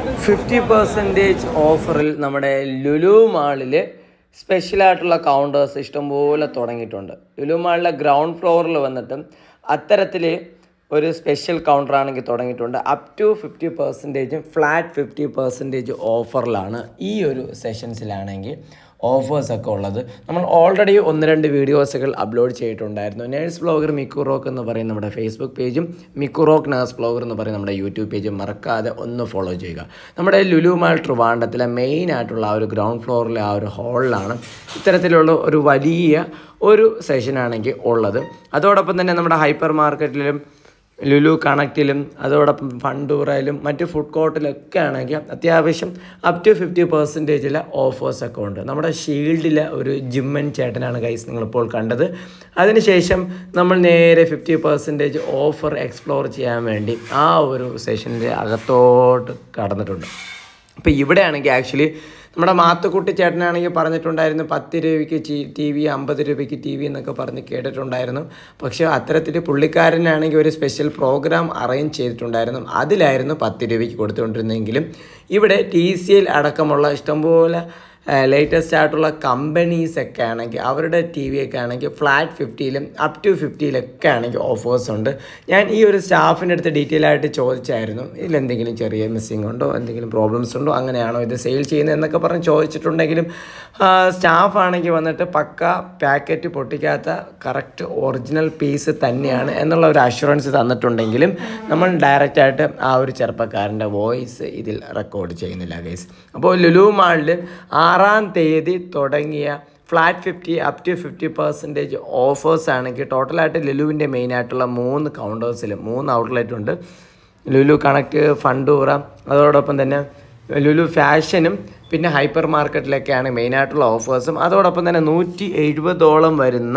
fifty percentage ഓഫറിൽ നമ്മുടെ ലുലു മാളിൽ സ്പെഷ്യലായിട്ടുള്ള കൗണ്ടേഴ്സ് ഇഷ്ടംപോലെ തുടങ്ങിയിട്ടുണ്ട് ലുലു മാളിലെ ഗ്രൗണ്ട് ഫ്ലോറിൽ വന്നിട്ടും അത്തരത്തിൽ ഒരു സ്പെഷ്യൽ കൗണ്ടർ ആണെങ്കിൽ തുടങ്ങിയിട്ടുണ്ട് അപ് ടു ഫിഫ്റ്റി പെർസെൻറ്റേജും ഫ്ലാറ്റ് ഫിഫ്റ്റി പെർസെൻറ്റേജ് ഓഫറിലാണ് ഈ ഒരു സെഷൻസിലാണെങ്കിൽ ഓഫേഴ്സൊക്കെ ഉള്ളത് നമ്മൾ ഓൾറെഡി ഒന്ന് രണ്ട് വീഡിയോസുകൾ അപ്ലോഡ് ചെയ്തിട്ടുണ്ടായിരുന്നു നേഴ്സ് ബ്ലോഗർ മിക്കു റോക്ക് എന്ന് പറയുന്ന നമ്മുടെ ഫേസ്ബുക്ക് പേജും മിക്കു റോക്ക് നേഴ്സ് ബ്ലോഗർ എന്ന് പറയുന്ന നമ്മുടെ യൂട്യൂബ് പേജും മറക്കാതെ ഒന്ന് ഫോളോ ചെയ്യുക നമ്മുടെ ലുലു മാൾ ട്രിവാൻഡത്തിലെ മെയിൻ ആയിട്ടുള്ള ആ ഒരു ഗ്രൗണ്ട് ഫ്ലോറിലെ ആ ഒരു ഹാളിലാണ് ഇത്തരത്തിലുള്ള ഒരു വലിയ ഒരു സെഷനാണെങ്കിൽ ഉള്ളത് അതോടൊപ്പം തന്നെ നമ്മുടെ ഹൈപ്പർ മാർക്കറ്റിലും ലുലു കണക്റ്റിലും അതോടൊപ്പം ഫണ്ടൂറയിലും മറ്റ് ഫുഡ് കോർട്ടിലൊക്കെ ആണെങ്കിൽ അത്യാവശ്യം അപ് ടു ഫിഫ്റ്റി പെർസെൻറ്റേജിലെ ഓഫേഴ്സൊക്കെ ഉണ്ട് നമ്മുടെ ഷീൽഡിലെ ഒരു ജിമ്മൻ ചേട്ടനാണ് ഗൈസ് നിങ്ങളിപ്പോൾ കണ്ടത് അതിനുശേഷം നമ്മൾ നേരെ ഫിഫ്റ്റി പെർസെൻറ്റേജ് ഓഫർ എക്സ്പ്ലോർ ചെയ്യാൻ വേണ്ടി ആ ഒരു സെഷനിൻ്റെ അകത്തോട്ട് കടന്നിട്ടുണ്ട് അപ്പോൾ ഇവിടെയാണെങ്കിൽ ആക്ച്വലി നമ്മുടെ മാത്തുക്കുട്ടി ചേട്ടനാണെങ്കിൽ പറഞ്ഞിട്ടുണ്ടായിരുന്നു പത്ത് രൂപയ്ക്ക് ടി വി അമ്പത് രൂപയ്ക്ക് ടി വി എന്നൊക്കെ പറഞ്ഞ് കേട്ടിട്ടുണ്ടായിരുന്നു പക്ഷേ അത്തരത്തിൽ പുള്ളിക്കാരനാണെങ്കിൽ ഒരു സ്പെഷ്യൽ പ്രോഗ്രാം അറേഞ്ച് ചെയ്തിട്ടുണ്ടായിരുന്നു അതിലായിരുന്നു പത്ത് രൂപയ്ക്ക് കൊടുത്തുകൊണ്ടിരുന്നെങ്കിലും ഇവിടെ ടി സി എൽ അടക്കമുള്ള ഇഷ്ടംപോലെ ലേറ്റസ്റ്റ് ആയിട്ടുള്ള കമ്പനീസ് ഒക്കെ ആണെങ്കിൽ അവരുടെ ടി വി ഒക്കെ ആണെങ്കിൽ ഫ്ലാറ്റ് ഫിഫ്റ്റിയിലും അപ് ടു ഫിഫ്റ്റിയിലൊക്കെ ആണെങ്കിൽ ഓഫേഴ്സ് ഉണ്ട് ഞാൻ ഈ ഒരു സ്റ്റാഫിൻ്റെ അടുത്ത് ഡീറ്റെയിൽ ആയിട്ട് ചോദിച്ചായിരുന്നു ഇതിലെന്തെങ്കിലും ചെറിയ മിസ്സിംഗ് ഉണ്ടോ എന്തെങ്കിലും പ്രോബ്ലംസ് ഉണ്ടോ അങ്ങനെയാണോ ഇത് സെയിൽ ചെയ്യുന്നത് എന്നൊക്കെ പറഞ്ഞ് ചോദിച്ചിട്ടുണ്ടെങ്കിലും സ്റ്റാഫ് ആണെങ്കിൽ വന്നിട്ട് പക്ക പാക്കറ്റ് പൊട്ടിക്കാത്ത കറക്റ്റ് ഒറിജിനൽ പീസ് തന്നെയാണ് എന്നുള്ള ഒരു അഷുറൻസ് തന്നിട്ടുണ്ടെങ്കിലും നമ്മൾ ഡയറക്റ്റായിട്ട് ആ ഒരു ചെറുപ്പക്കാരൻ്റെ വോയിസ് ഇതിൽ റെക്കോർഡ് ചെയ്യുന്നില്ല ഗൈസ് അപ്പോൾ ലുലു മാളിൽ ആറാം തീയതി തുടങ്ങിയ flat fifty up to fifty percentage offers ആണെങ്കിൽ ടോട്ടലായിട്ട് ലുലുവിൻ്റെ മെയിൻ ആയിട്ടുള്ള മൂന്ന് കൗണ്ടേഴ്സിൽ മൂന്ന് ഔട്ട്ലെറ്റ് ഉണ്ട് ലുലു കണക്ട് ഫണ്ടൂറ അതോടൊപ്പം തന്നെ ലുലു ഫാഷനും പിന്നെ ഹൈപ്പർ മാർക്കറ്റിലൊക്കെയാണ് മെയിനായിട്ടുള്ള ഓഫേഴ്സും അതോടൊപ്പം തന്നെ നൂറ്റി എഴുപതോളം വരുന്ന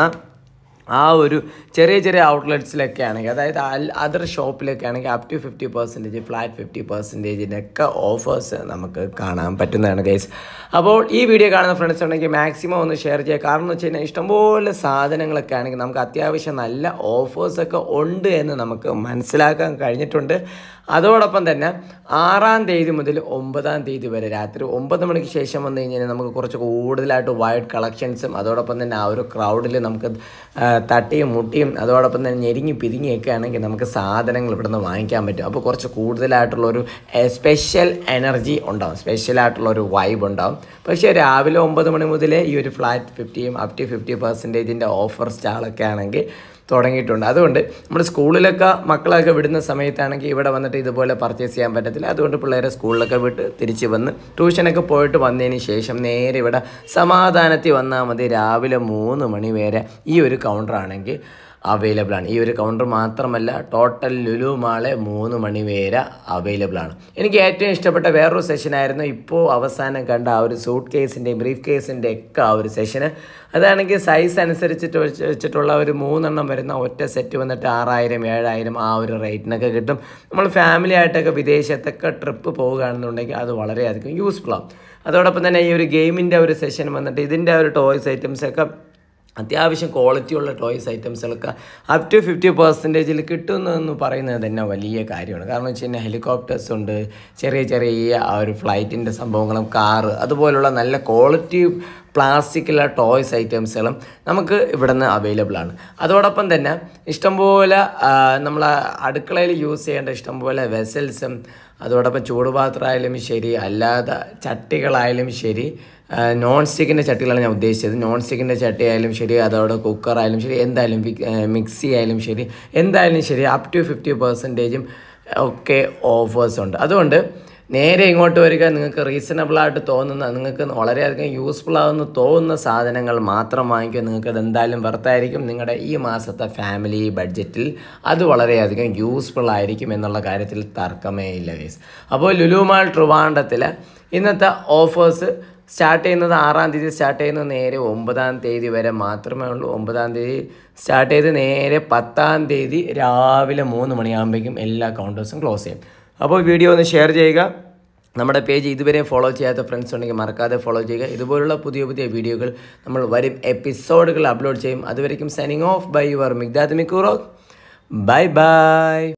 ആ ഒരു ചെറിയ ചെറിയ ഔട്ട്ലെറ്റ്സിലൊക്കെ ആണെങ്കിൽ അതായത് അതർ ഷോപ്പിലൊക്കെ ആണെങ്കിൽ up to fifty percentage flat fifty പെർസെൻറ്റേജിനൊക്കെ ഓഫേഴ്സ് നമുക്ക് കാണാൻ പറ്റുന്നതാണ് ഗൈസ് അപ്പോൾ ഈ വീഡിയോ കാണുന്ന ഫ്രണ്ട്സ് ഉണ്ടെങ്കിൽ മാക്സിമം ഒന്ന് ഷെയർ ചെയ്യുക കാരണം എന്ന് വെച്ച് കഴിഞ്ഞാൽ ഇഷ്ടംപോലെ സാധനങ്ങളൊക്കെ ആണെങ്കിൽ നമുക്ക് അത്യാവശ്യം നല്ല ഓഫേഴ്സൊക്കെ ഉണ്ട് എന്ന് നമുക്ക് മനസ്സിലാക്കാൻ കഴിഞ്ഞിട്ടുണ്ട് അതോടൊപ്പം തന്നെ ആറാം തീയതി മുതൽ ഒമ്പതാം തീയതി വരെ രാത്രി ഒമ്പത് മണിക്ക് ശേഷം വന്നു കഴിഞ്ഞാൽ നമുക്ക് കുറച്ച് കൂടുതലായിട്ട് വൈഡ് കളക്ഷൻസും അതോടൊപ്പം തന്നെ ആ ഒരു ക്രൗഡിൽ നമുക്ക് തട്ടിയും മുട്ടിയും അതോടൊപ്പം തന്നെ ഞെരിങ്ങി പിരിങ്ങിയൊക്കെ ആണെങ്കിൽ നമുക്ക് സാധനങ്ങൾ ഇവിടുന്ന് വാങ്ങിക്കാൻ പറ്റും അപ്പോൾ കുറച്ച് കൂടുതലായിട്ടുള്ളൊരു സ്പെഷ്യൽ എനർജി ഉണ്ടാവും സ്പെഷ്യലായിട്ടുള്ള ഒരു വൈബ് ഉണ്ടാവും പക്ഷേ രാവിലെ ഒമ്പത് മണി മുതലേ ഈ ഒരു ഫ്ലാറ്റ് ഫിഫ്റ്റിയും അപ് ടു ഫിഫ്റ്റി പെർസെൻറ്റേജിൻ്റെ ഓഫർ സ്റ്റാളൊക്കെ ആണെങ്കിൽ തുടങ്ങിയിട്ടുണ്ട് അതുകൊണ്ട് നമ്മൾ സ്കൂളിലൊക്കെ മക്കളൊക്കെ വിടുന്ന സമയത്താണെങ്കിൽ ഇവിടെ വന്നിട്ട് ഇതുപോലെ പർച്ചേസ് ചെയ്യാൻ പറ്റത്തില്ല അതുകൊണ്ട് പിള്ളേരെ സ്കൂളിലൊക്കെ വിട്ട് തിരിച്ച് വന്ന് ട്യൂഷനൊക്കെ പോയിട്ട് വന്നതിന് ശേഷം നേരെ ഇവിടെ സമാധാനത്തിൽ വന്നാൽ മതി രാവിലെ മൂന്ന് മണി വരെ ഈ ഒരു കൗണ്ടറാണെങ്കിൽ അവൈലബിൾ ആണ് ഈ ഒരു കൗണ്ടർ മാത്രമല്ല ടോട്ടൽ ലുലു മാളെ മൂന്ന് മണി വരെ അവൈലബിൾ ആണ് എനിക്ക് ഏറ്റവും ഇഷ്ടപ്പെട്ട വേറൊരു സെഷനായിരുന്നു ഇപ്പോൾ അവസാനം കണ്ട ആ ഒരു സൂട്ട് കേസിൻ്റെയും ബ്രീഫ് കേസിൻ്റെ ഒക്കെ ആ ഒരു സെഷന് അതാണെങ്കിൽ സൈസ് അനുസരിച്ചിട്ട് വെച്ചിട്ടുള്ള ഒരു മൂന്നെണ്ണം വരുന്ന ഒറ്റ സെറ്റ് വന്നിട്ട് ആറായിരം ഏഴായിരം ആ ഒരു റേറ്റിനൊക്കെ കിട്ടും നമ്മൾ ഫാമിലി ആയിട്ടൊക്കെ വിദേശത്തൊക്കെ ട്രിപ്പ് പോവുകയാണെന്നുണ്ടെങ്കിൽ അത് വളരെയധികം യൂസ്ഫുൾ ആവും അതോടൊപ്പം തന്നെ ഈ ഒരു ഗെയിമിൻ്റെ ഒരു സെഷൻ വന്നിട്ട് ഇതിൻ്റെ ഒരു ടോയ്സ് ഐറ്റംസൊക്കെ അത്യാവശ്യം ക്വാളിറ്റിയുള്ള ടോയ്സ് ഐറ്റംസുകളൊക്കെ അപ് ടു ഫിഫ്റ്റി പെർസെൻറ്റേജിൽ കിട്ടുന്നതെന്ന് പറയുന്നത് തന്നെ വലിയ കാര്യമാണ് കാരണം വെച്ച് കഴിഞ്ഞാൽ ഹെലികോപ്റ്റേഴ്സ് ഉണ്ട് ചെറിയ ചെറിയ ആ ഒരു ഫ്ലൈറ്റിൻ്റെ സംഭവങ്ങളും കാറ് അതുപോലുള്ള നല്ല ക്വാളിറ്റി പ്ലാസ്റ്റിക്കുള്ള ടോയ്സ് ഐറ്റംസുകളും നമുക്ക് ഇവിടെ നിന്ന് അവൈലബിൾ ആണ് അതോടൊപ്പം തന്നെ ഇഷ്ടംപോലെ നമ്മൾ അടുക്കളയിൽ യൂസ് ചെയ്യേണ്ട ഇഷ്ടംപോലെ വെസൽസും അതോടൊപ്പം ചൂടുപാത്രമായാലും ശരി അല്ലാതെ ചട്ടികളായാലും ശരി നോൺ സ്റ്റിക്കിൻ്റെ ചട്ടികളാണ് ഞാൻ ഉദ്ദേശിച്ചത് നോൺ സ്റ്റിക്കിൻ്റെ ചട്ടി ആയാലും ശരി അതോടെ കുക്കറായാലും ശരി എന്തായാലും മിക്സി ആയാലും ശരി എന്തായാലും ശരി അപ് ടു ഫിഫ്റ്റി പെർസെൻറ്റേജും ഒക്കെ ഓഫേഴ്സ് ഉണ്ട് അതുകൊണ്ട് നേരെ ഇങ്ങോട്ട് വരിക നിങ്ങൾക്ക് റീസണബിളായിട്ട് തോന്നുന്ന നിങ്ങൾക്ക് വളരെയധികം യൂസ്ഫുൾ ആവുന്ന തോന്നുന്ന സാധനങ്ങൾ മാത്രം വാങ്ങിക്കുക നിങ്ങൾക്ക് അത് എന്തായാലും വെറുത്തായിരിക്കും നിങ്ങളുടെ ഈ മാസത്തെ ഫാമിലി ബഡ്ജറ്റിൽ അത് വളരെയധികം യൂസ്ഫുൾ ആയിരിക്കും എന്നുള്ള കാര്യത്തിൽ തർക്കമേ ഇല്ല ഗൈസ് അപ്പോൾ ലുലുമാൾ ട്രിവാൻഡത്തിൽ ഇന്നത്തെ ഓഫേഴ്സ് സ്റ്റാർട്ട് ചെയ്യുന്നത് ആറാം തീയതി സ്റ്റാർട്ട് ചെയ്യുന്നത് നേരെ ഒമ്പതാം തീയതി വരെ മാത്രമേ ഉള്ളൂ ഒമ്പതാം തീയതി സ്റ്റാർട്ട് ചെയ്ത് നേരെ പത്താം തീയതി രാവിലെ മൂന്ന് മണിയാകുമ്പോഴേക്കും എല്ലാ കൗണ്ടേഴ്സും ക്ലോസ് ചെയ്യും അപ്പോൾ വീഡിയോ ഒന്ന് ഷെയർ ചെയ്യുക നമ്മുടെ പേജ് ഇതുവരെ ഫോളോ ചെയ്യാത്ത ഫ്രണ്ട്സ് ഉണ്ടെങ്കിൽ മറക്കാതെ ഫോളോ ചെയ്യുക ഇതുപോലുള്ള പുതിയ പുതിയ വീഡിയോകൾ നമ്മൾ വരും എപ്പിസോഡുകൾ അപ്ലോഡ് ചെയ്യും അതുവരയ്ക്കും signing off by your Migdad മിക്കൂറോ ബൈ ബൈ